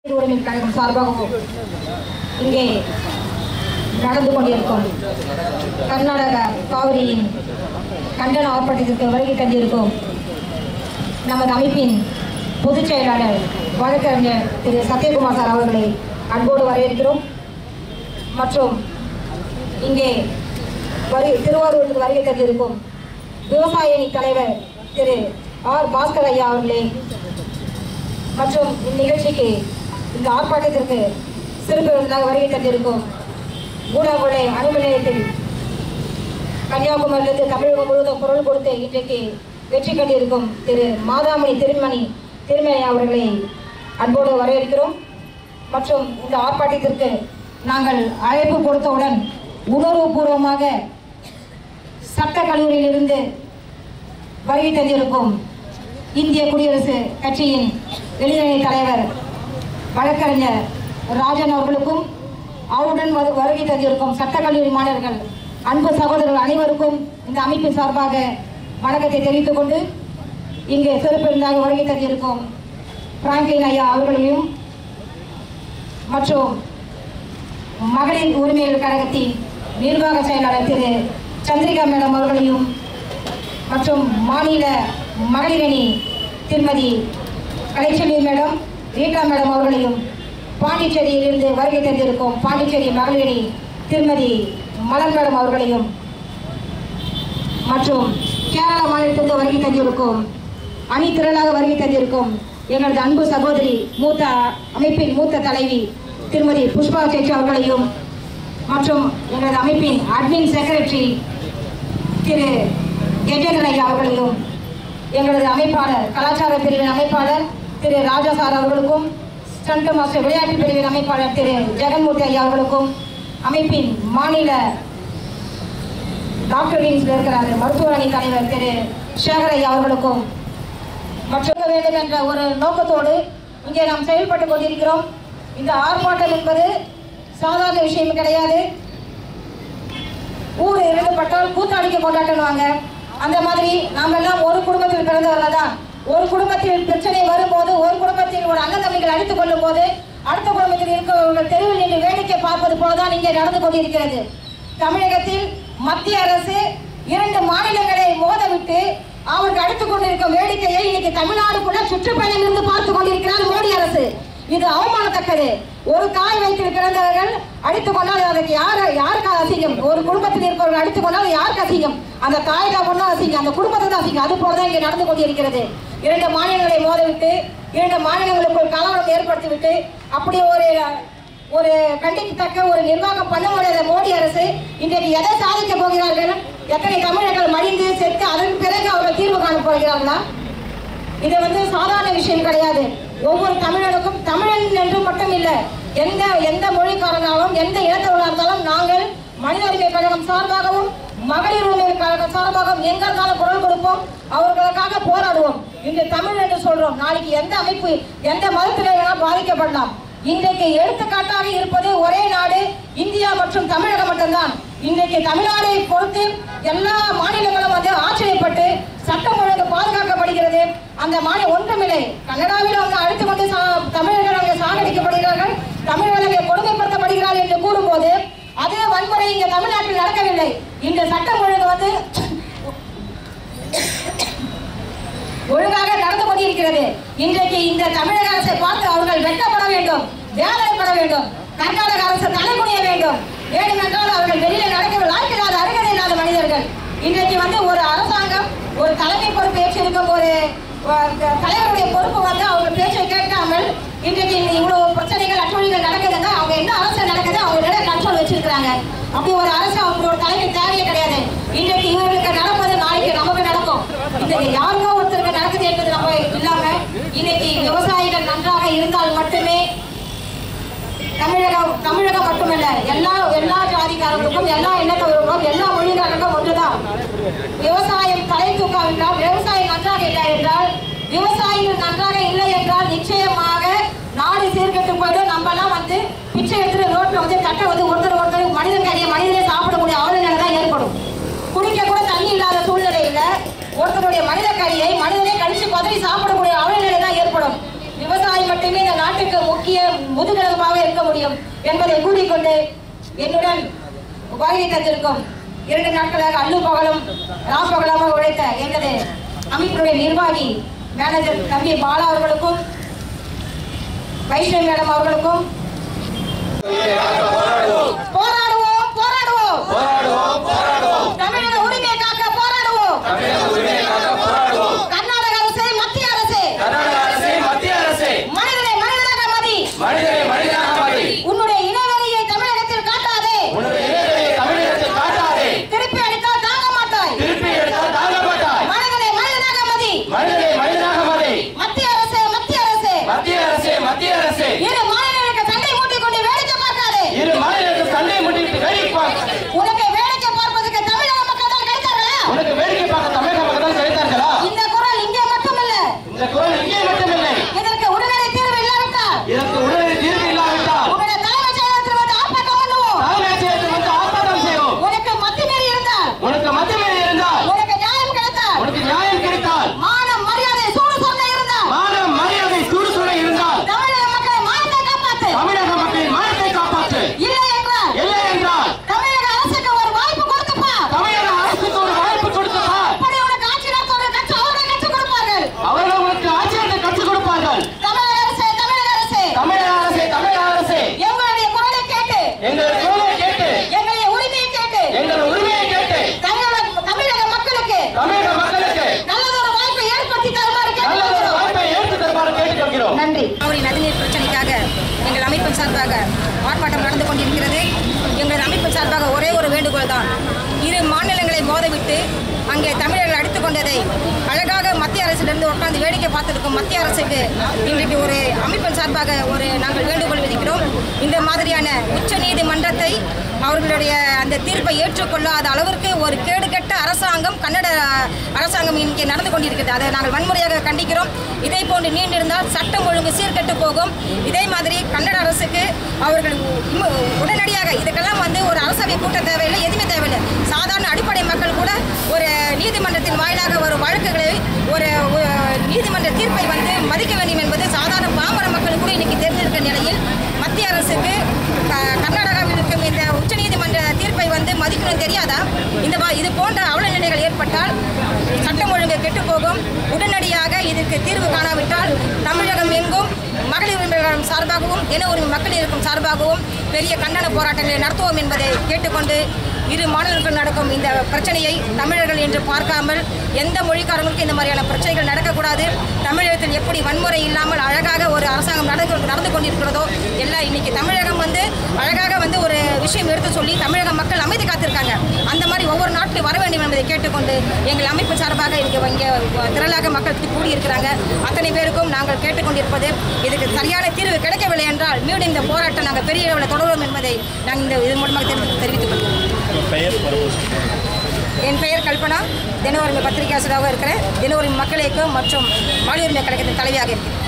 உரிமை கழகம் சார்பாகவும் இங்கே நடந்து கொண்டிருக்கும் கர்நாடக காவிரியின் கண்டன ஆர்ப்பாட்டத்திற்கு வருகை தந்திருக்கும் நமது அமைப்பின் பொதுச் செயலாளர் வழக்கறிஞர் திரு சத்யகுமார் சார் அவர்களை அன்போடு வரவேற்கிறோம் மற்றும் இங்கே வரு திருவாரூருக்கு வருகை தந்திருக்கும் விவசாய அணி தலைவர் திரு ஆர் பாஸ்கர் ஐயா அவர்களே மற்றும் இந்நிகழ்ச்சிக்கு இந்த ஆர்ப்பாட்டத்திற்கு சிறப்பு விருந்தாக வருகை தந்திருக்கும் கூடாங்குளை அணுமின் நிலையத்தில் கன்னியாகுமரியிலிருந்து தமிழகம் முழுவதும் குரல் கொடுத்து இன்றைக்கு வெற்றி கண்டிருக்கும் திரு மாதாமணி திருமணி திருமணி அவர்களை அன்போடு வரவேற்கிறோம் மற்றும் இந்த ஆர்ப்பாட்டத்திற்கு நாங்கள் அழைப்பு கொடுத்தவுடன் உணர்வுபூர்வமாக சட்ட கல்லூரியிலிருந்து வருகை தந்திருக்கும் இந்திய குடியரசு கட்சியின் இளைஞரணி தலைவர் வழக்கறிஞர் ராஜன் அவர்களுக்கும் அவருடன் வரு- வருகை தந்திருக்கும் சட்டக்கல்லூரி மாணவர்கள் அன்பு சகோதரர்கள் அனைவருக்கும் இந்த அமைப்பின் சார்பாக வணக்கத்தை தெரிவித்துக் கொண்டு இங்கு சிறப்பு விருந்தாக வருகை தந்திருக்கும் பிராங்க்லின் ஐயா அவர்களையும் மற்றும் மகளிர் உரிமைகள் கழகத்தின் நிர்வாக செயலாளர் திரு சந்திரிகா மேடம் அவர்களையும் மற்றும் மாநில மகளிரணி திருமதி கலைச்செல்வி மேடம் ரீட்டா மேடம் அவர்களையும் பாண்டிச்சேரியிலிருந்து வருகை தந்திருக்கும் பாண்டிச்சேரி மகளிரணி திருமதி மலர் மேடம் அவர்களையும் மற்றும் கேரளா மாநிலத்திலிருந்து வருகை தந்திருக்கும் அணி திரளாக வருகை தந்திருக்கும் எங்களது அன்பு சகோதரி மூத்த அமைப்பின் மூத்த தலைவி திருமதி புஷ்பா சேச்சி அவர்களையும் மற்றும் எங்களது அமைப்பின் அட்மின் செக்ரட்டரி திரு கஜேந்திரன் ஐயா அவர்களையும் எங்களது அமைப்பாளர் கலாச்சார பிரிவின் அமைப்பாளர் திரு ராஜா சார் அவர்களுக்கும் ஸ்டண்ட் மாஸ்டர் விளையாட்டு பிரிவின் அமைப்பாளர் திரு ஜெகன்மூர்த்தி ஐயா அவர்களுக்கும் அமைப்பின் மாநில டாக்டர் விங்ஸ்ல இருக்கிறாரு மருத்துவ அணி தலைவர் திரு சேகர் ஐயா அவர்களுக்கும் மற்றும் வேண்டும் என்ற ஒரு நோக்கத்தோடு இங்கே நாம் செயல்பட்டு கொண்டிருக்கிறோம் இந்த ஆர்ப்பாட்டம் என்பது சாதாரண விஷயம் கிடையாது ஊர் எழுதப்பட்டால் கூத்தாடிக்க கொண்டாட்டுவாங்க அந்த மாதிரி நாம் எல்லாம் ஒரு குடும்பத்தில் பிறந்தவர்கள் தான் ஒரு குடும்பத்தில் பிரச்சனை வரும்போது ஒரு குடும்பத்தில் ஒரு அண்ணன் தம்பிகள் அடித்துக் கொள்ளும் போது அடுத்த குடும்பத்தில் இருக்கிறவர்கள் தெருவில் நின்று வேடிக்கை பார்ப்பது போலதான் இங்கே நடந்து கொண்டிருக்கிறது தமிழகத்தில் மத்திய அரசு இரண்டு மாநிலங்களை மோதவிட்டு அவருக்கு அடுத்துக் கொண்டிருக்கும் வேடிக்கையை இன்னைக்கு தமிழ்நாடுக்குள்ள சுற்றுப்பயணம் இருந்து பார்த்து கொண்டிருக்கிறார் மோடி அரசு இது அவமானத்தக்கது ஒரு காய் வைத்து கிடந்தவர்கள் அடித்துக் கொண்டால் அதற்கு யார் யாருக்கு அசிங்கம் ஒரு குடும்பத்தில் இருப்பவர்கள் அடித்துக் கொண்டால் யாருக்கு அசிங்கம் அந்த தாய் தான் ஒன்றும் அசிங்கம் அந்த குடும்பத்துக்கு தான் அசிங்கம் அது போலதான் இங்கே நடந்து கொண்டிருக்கிறது இரண்டு மாநிலங்களை மோதவிட்டு இரண்டு மாநிலங்களுக்குள் கலவரம் ஏற்படுத்திவிட்டு அப்படி ஒரு ஒரு கண்டிக்கத்தக்க ஒரு நிர்வாகம் பண்ண முடியாத மோடி அரசு இன்றைக்கு எதை சாதிக்க போகிறார்கள் எத்தனை தமிழர்கள் மடிந்து செத்து அதன் பிறகு அவர்கள் தீர்வு காண போகிறார்களா இது வந்து சாதாரண விஷயம் கிடையாது ஒவ்வொரு தமிழனுக்கும் தமிழன் என்று மட்டும் இல்ல எந்த எந்த மொழிக்காரனாலும் எந்த இனத்தவர்களாக இருந்தாலும் நாங்கள் மனித உரிமை கழகம் சார்பாகவும் மகளிர் உரிமை கழகம் சார்பாகவும் எங்க இருந்தாலும் குரல் கொடுப்போம் அவர்களுக்காக போராடுவோம் இன்று தமிழ் என்று சொல்றோம் நாளைக்கு எந்த அமைப்பு எந்த மதத்திலே வேணால் பாதிக்கப்படலாம் இன்றைக்கு எடுத்துக்காட்டாக இருப்பது ஒரே நாடு இந்தியா மற்றும் தமிழகம் மட்டும்தான் இன்றைக்கு தமிழ்நாடை பொறுத்து எல்லா மாநிலங்களும் வந்து ஆச்சரியப்பட்டு சட்டம் ஒழுங்கு பாதுகாக்கப்படுகிறது அந்த மாநில ஒன்றுமில்லை கன்னடாவில் வந்து அழைத்து கொண்டு சா- தமிழர்கள் அங்கே சாகடிக்கப்படுகிறார்கள் தமிழர்கள் அங்கே கொடுமைப்படுத்தப்படுகிறார்கள் என்று கூறும்போது அதே வன்முறை இங்கே தமிழ்நாட்டில் நடக்கவில்லை இந்த சட்டம் ஒழுங்கு வந்து ஒழுங்காக நடந்து கொண்டிருக்கிறது இன்றைக்கு இந்த தமிழக அரசை பார்த்து அவர்கள் வெட்டப்பட வேண்டும் வேதனைப்பட வேண்டும் கர்நாடக அரசு தலைமுடிய வேண்டும் வேண்டுமென்றால் அவர்கள் வெளியில நடக்க லாய்க்கில்லாத அருகதை இல்லாத மனிதர்கள் இன்றைக்கு வந்து ஒரு அரசாங்கம் ஒரு தலைமை பொறுப்பு ஏற்றிருக்கும் ஒரு அஹ், தலைவருடைய பொறுப்பு வந்து அவங்க பேச்சை கேட்காமல் இன்றைக்கு இந்த இவ்வளவு பிரச்சனைகள் அட்டூழிகள் நடக்குதுன்னா அவங்க என்ன அரசு நடக்குது அவங்க நிறைய கண்ட்ரோல் வச்சிருக்கிறாங்க அப்படி ஒரு அரசு அவங்களோட தலைமை தேவையே கிடையாது இன்றைக்கு இவர்களுக்கு நடப்பது நாளைக்கு நமக்கு நடக்கும் இன்றைக்கு யாருக்கோ ஒருத்தருக்கு நடக்குது என்பது நம்ம இல்லாம இன்னைக்கு விவசாயிகள் நன்றாக இருந்தால் மட்டுமே தமிழகம் தமிழகம் மட்டுமல்ல எல்லா எல்லா ஜாதிக்காரர்களுக்கும் எல்லா இனத்தவர்களுக்கும் எல்லா மொழிகாரர்களுக்கும் ஒன்றுதான் விவசாயம் தலை தூக்காவிட்டால் விவசாயம் நன்றாக இல்லை என்றால் விவசாயிகள் நன்றாக இல்லை என்றால் நிச்சயமாக நாடு சீர்கெட்டு போயிடும் நம்ம எல்லாம் வந்து பிச்சை எடுத்துட்டு ரோட்ல வந்து தட்டை வந்து ஒருத்தர் ஒருத்தர் மனிதன் கறியை மனிதனே சாப்பிடக்கூடிய அவலநிலை தான் ஏற்படும் குடிக்க கூட தண்ணி இல்லாத சூழ்நிலையில ஒருத்தருடைய மனித கறியை மனிதனே கடிச்சு பதறி சாப்பிடக்கூடிய அவலநிலை தான் ஏற்படும் விவசாயி மட்டும் மட்டுமே இந்த நாட்டுக்கு முக்கிய முதுகெலும்பாக இருக்க முடியும் என்பதை கூறிக்கொண்டு என்னுடன் வாயிலை தந்திருக்கும் இரண்டு நாட்களாக அள்ளு பகலும் ராப்பகலாக உழைத்த எங்களது அமைப்பினுடைய நிர்வாகி மேனேஜர் தம்பி பாலா அவர்களுக்கும் வைஷ்ணவி மேடம் அவர்களுக்கும் போராடுவோம் போராடுவோம் போராடுவோம் போராடுவோம் தமிழக உரிமையை காக்க போராடுவோம் தமிழக உரிமையை காக்க போராடுவோம் கர்நாடக அரசு மத்திய அரசு கர்நாடக அரசே மத்திய அரசே மனிதனை மனிதனாக மதி மனிதனை மனிதனாக மதி உன்னுடைய இனவெறியை தமிழகத்தில் காட்டாதே உன்னுடைய இனத்தை தமிழகத்தில் காட்டாதே திருப்பி அடித்தால் தாங்க மாட்டாய் திருப்பி எடுத்தால் தாங்க மாட்டாய் மனிதனை மனிதனாக மதி மனிதனை மனிதனாக மதி மத்திய அரசு மத்திய அரசு மத்திய அரசே மத்திய அரசே இரு மாநிலங்களுக்கு சண்டை மூட்டிக் கொண்டு வேடிக்கை பார்க்காதே இரு மாநிலத்தில் சண்டை முட்டிட்டு வேடிக்கை பார்க்க உனக்கு வேடிக்கை பார்ப்பதற்கு தமிழக மக்கள் தான் கிடைத்தார்களா உனக்கு வேடிக்கை பார்க்க தமிழக மக்கள் கிடைத்தார்களா இந்த குரல் இங்கே மட்டுமல்ல இந்த குரல் இங்கே மட்டுமில்லை இதற்கு உடனடி தீர்வு இல்லாவிட்டால் இதற்கு உடனடி தீர்வு இல்லாவிட்டால் உன்னுடைய தலைமைச் செயலகத்தில் வந்து ஆர்ப்பாட்டம் பண்ணுவோம் தலைமையகத்தில் வந்து ஆர்ப்பாட்டம் செய்வோம் உனக்கு மத்தி மீறி இருந்தால் உனக்கு மத்திய இருந்தால் உனக்கு நியாயம் கிடைத்தால் உனக்கு நியாயம் கிடைத்தால் மானம் மரியாதை சூடு சொன்ன இருந்தால் மானம் மரியாதை சூடு இருந்தால் தமிழக மக்களை மானத்தை காப்பாத்து தமிழக மக்களின் மானத்தை காப்பாற்று இல்லை என்றால் இல்லை என்றால் தமிழக அரசுக்கு ஒரு வாய்ப்பு கொடுத்துப்பா தமிழக அரசுக்கு ஒரு வாய்ப்பு கொடுத்தால் அப்படி உனக்கு ஆட்சி நடத்துவதை கற்று அவர்கள் கற்றுக் கொடுப்பார்கள் அவர்கள் உனக்கு ஆட்சியத்தை கற்றுக் கொடுப்பார்கள் தமிழக அரசு தமிழக அரசு தமிழக அரசே தமிழக அரசே எங்களுடைய குரலை கேட்டு எங்கள் குரலை கேட்டு எங்களுடைய உரிமையை கேட்டு எங்கள் உரிமையை கேட்டு தமிழக தமிழக மக்களுக்கு தமிழக மக்களுக்கு நல்லதொரு வாய்ப்பை ஏற்படுத்தி தருமாறு நல்ல ஒரு கேட்டுக்கொள்கிறோம் வாய்ப்பை ஏற்று தருமாறு கேட்டுக்கொள்கிறோம் நன்றி அவரின் நதிநீர் பிரச்சனைக்காக எங்கள் அமைப்பின் சார்பாக ஆர்ப்பாட்டம் நடந்து கொண்டிருக்கிறது எங்கள் அமைப்பின் சார்பாக ஒரே ஒரு வேண்டுகோள் தான் இரு மாநிலங்களை மோதவிட்டு அங்கே தமிழர்கள் அடித்துக் கொண்டதை அழகாக மத்திய அரசிலிருந்து உட்கார்ந்து வேடிக்கை பார்த்திருக்கும் மத்திய அரசுக்கு இன்றைக்கு ஒரு அமைப்பின் சார்பாக ஒரு நாங்கள் வேண்டுகோள் விதிக்கிறோம் இந்த மாதிரியான உச்ச நீதிமன்றத்தை அவர்களுடைய அந்த தீர்ப்பை ஏற்றுக்கொள்ளாத அளவிற்கு ஒரு கேடுகெட்ட அரசாங்கம் கன்னட அரசாங்கம் இங்கே நடந்து கொண்டிருக்கிறது அதை நாங்கள் வன்முறையாக கண்டிக்கிறோம் இதே போன்று நீண்டிருந்தால் சட்டம் ஒழுங்கு சீர்கெட்டு போகும் இதே மாதிரி கன்னட அரசுக்கு அவர்கள் உ- இம்ம- உடனடியாக இதுக்கெல்லாம் வந்து ஒரு அரசவை கூட்டம் தேவையில்லை எதுவுமே தேவையில்லை சாதாரண அடிப்படை மக்கள் கூட ஒரு நீதிமன்றத்தின் வாயிலாக வரும் வழக்குகளை ஒரு ஒரு நீதிமன்ற தீர்ப்பை வந்து மதிக்க வேண்டும் என்பது சாதாரண பாமர மக்களுக்கு கூட இன்னைக்கு தெரிஞ்சிருக்க நிலையில் மத்திய அரசுக்கு க- கர்நாடகாவில் இருக்கும் இந்த உச்சநீதிமன்ற தீர்ப்பை வந்து மதிக்கணும் தெரியாதா இந்த வா- இது போன்ற அவல நிலைகள் ஏற்பட்டால் சட்டம் ஒழுங்கு கெட்டுப் போகும் உடனடியாக இதற்கு தீர்வு காணாவிட்டால் தமிழகம் எங்கும் மகளிர் உரிமைகள் சார்பாகவும் இன உரிமை மக்கள் இருக்கும் சார்பாகவும் பெரிய கண்டன போராட்டங்களை நடத்துவோம் என்பதை கேட்டுக்கொண்டு இரு மாநிலங்கள் நடக்கும் இந்த பிரச்சனையை தமிழர்கள் என்று பார்க்காமல் எந்த மொழிக்காரங்களுக்கும் இந்த மாதிரியான பிரச்சனைகள் நடக்கக்கூடாது தமிழகத்தில் எப்படி வன்முறை இல்லாமல் அழகாக ஒரு அரசாங்கம் நடந்து நடந்து கொண்டிருக்கிறதோ எல்லாம் இன்னைக்கு தமிழகம் வந்து அழகாக வந்து ஒரு விஷயம் எடுத்து சொல்லி தமிழக மக்கள் அமைதி காத்திருக்காங்க அந்த மாதிரி ஒவ்வொரு நாட்டிலும் வர வேண்டும் என்பதை கேட்டுக்கொண்டு எங்கள் அமைப்பு சார்பாக இங்கே இங்கே திரளாக மக்கள் கூடியிருக்கிறாங்க அத்தனை பேருக்கும் நாங்கள் கேட்டுக்கொண்டிருப்பது இதுக்கு சரியான தீர்வு கிடைக்கவில்லை என்றால் மீண்டும் இந்த போராட்டம் நாங்கள் பெரிய அளவில் தொடரும் என்பதை நாங்கள் இந்த இது மூலமாக தெரிவித்து தெரிவித்துக் கொள்கிறோம் என் பெயர் கல்பனா தினவரிமை பத்திரிகை ஆசிரியராக இருக்கிறேன் தினவரிமை மக்கள் இயக்கம் மற்றும் மாநில உரிமை கழகத்தின் தலைவியாக இருக்கிறேன்